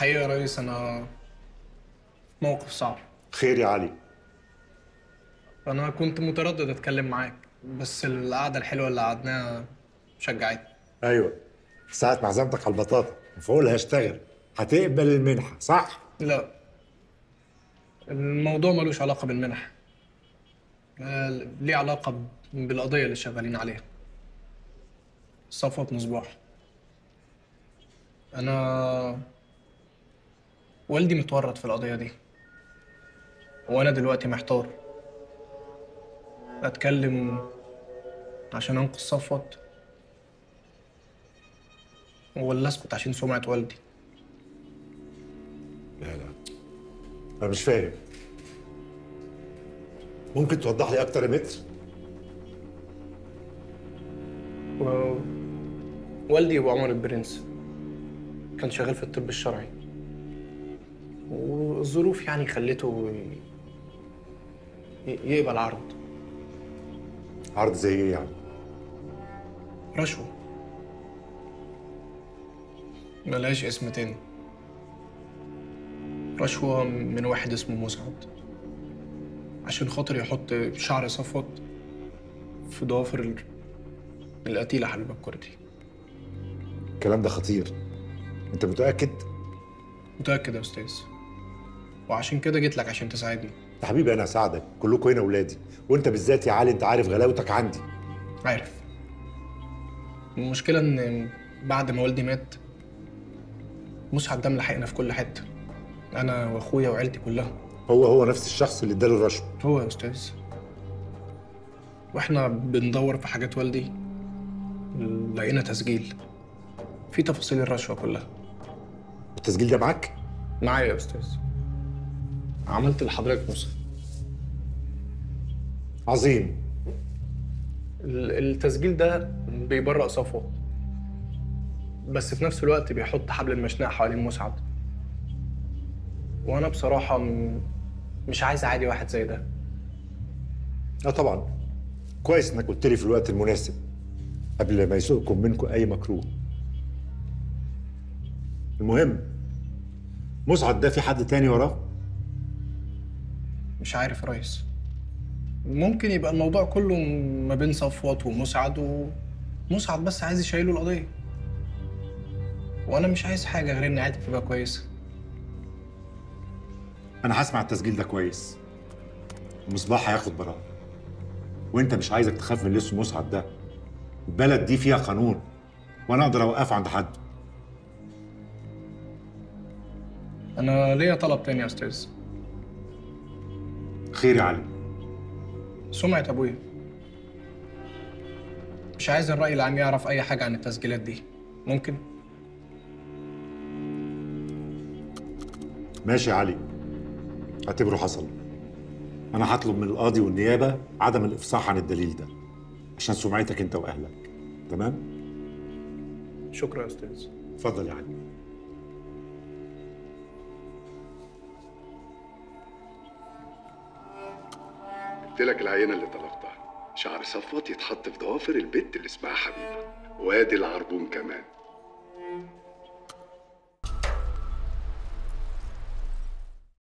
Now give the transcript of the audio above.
الحقيقة يا ريس أنا في موقف صعب خير يا علي أنا كنت متردد أتكلم معاك بس القعدة الحلوة اللي قعدناها شجعتني ايوه ساعة ما عزمتك على البطاطا فقول هشتغل هتقبل المنحة صح؟ لا الموضوع ملوش علاقة بالمنح آه، ليه علاقة ب- بالقضية اللي شغالين عليها صفوة مصباح أنا والدي متورط في القضية دي وأنا دلوقتي محتار أتكلم عشان أنقذ صفوت ولا أسكت عشان سمعة والدي لا لا انا مش فاهم ممكن توضح لي اكتر يا متر؟ و... والدي ابو عمر البرنس كان شغال في الطب الشرعي والظروف يعني خلته ي... ي- يقبل عرض عرض زي ايه يعني؟ رشوة ملهاش اسم تاني رشوة من واحد اسمه مسعد عشان خاطر يحط شعر صفوت في ضوافر ال- القتيلة حبيبة الكردي الكلام ده خطير انت متأكد؟ متأكد يا أستاذ وعشان كده جيت لك عشان تساعدني يا حبيبي انا هساعدك كلكم هنا ولادي وانت بالذات يا علي انت عارف غلاوتك عندي عارف المشكلة إن بعد ما والدي مات مسعد ده ملحقنا في كل حتة أنا وأخويا وعيلتي كلها هو هو نفس الشخص اللي اداله الرشوه هو يا أستاذ وإحنا بندور في حاجات والدي لقينا تسجيل في تفاصيل الرشوة كلها التسجيل ده معاك؟ معايا يا أستاذ عملت لحضرتك نسخة عظيم ال- التسجيل ده بيبرأ صفوة بس في نفس الوقت بيحط حبل المشنقة حوالين مسعد وأنا بصراحة م- مش عايز أعادي واحد زي ده اه طبعا كويس انك قلت لي في الوقت المناسب قبل ما يسوقكم منكم اي مكروه المهم مسعد ده في حد تاني وراه مش عارف يا ريس ممكن يبقى الموضوع كله ما بين صفوت ومسعد ومسعد بس عايز يشيله القضية وأنا مش عايز حاجة غير إن عيلتي تبقى كويسة انا هسمع التسجيل ده كويس مصباح هياخد براءه وانت مش عايزك تخاف من اللي اسمه مسعد ده البلد دي فيها قانون وانا اقدر اوقفه عند حد أنا ليا طلب تاني يا أستاذ خير يا علي سمعة أبويا مش عايز الرأي العام يعرف أي حاجة عن التسجيلات دي ممكن؟ ماشي يا علي اعتبره حصل انا هطلب من القاضي والنيابه عدم الافصاح عن الدليل ده عشان سمعتك انت واهلك تمام شكرا يا أستاذ اتفضل يا علي قلت لك العينه اللي طلبتها شعر صفوت يتحط في ضوافر البت اللي اسمها حبيبه وادي العربون كمان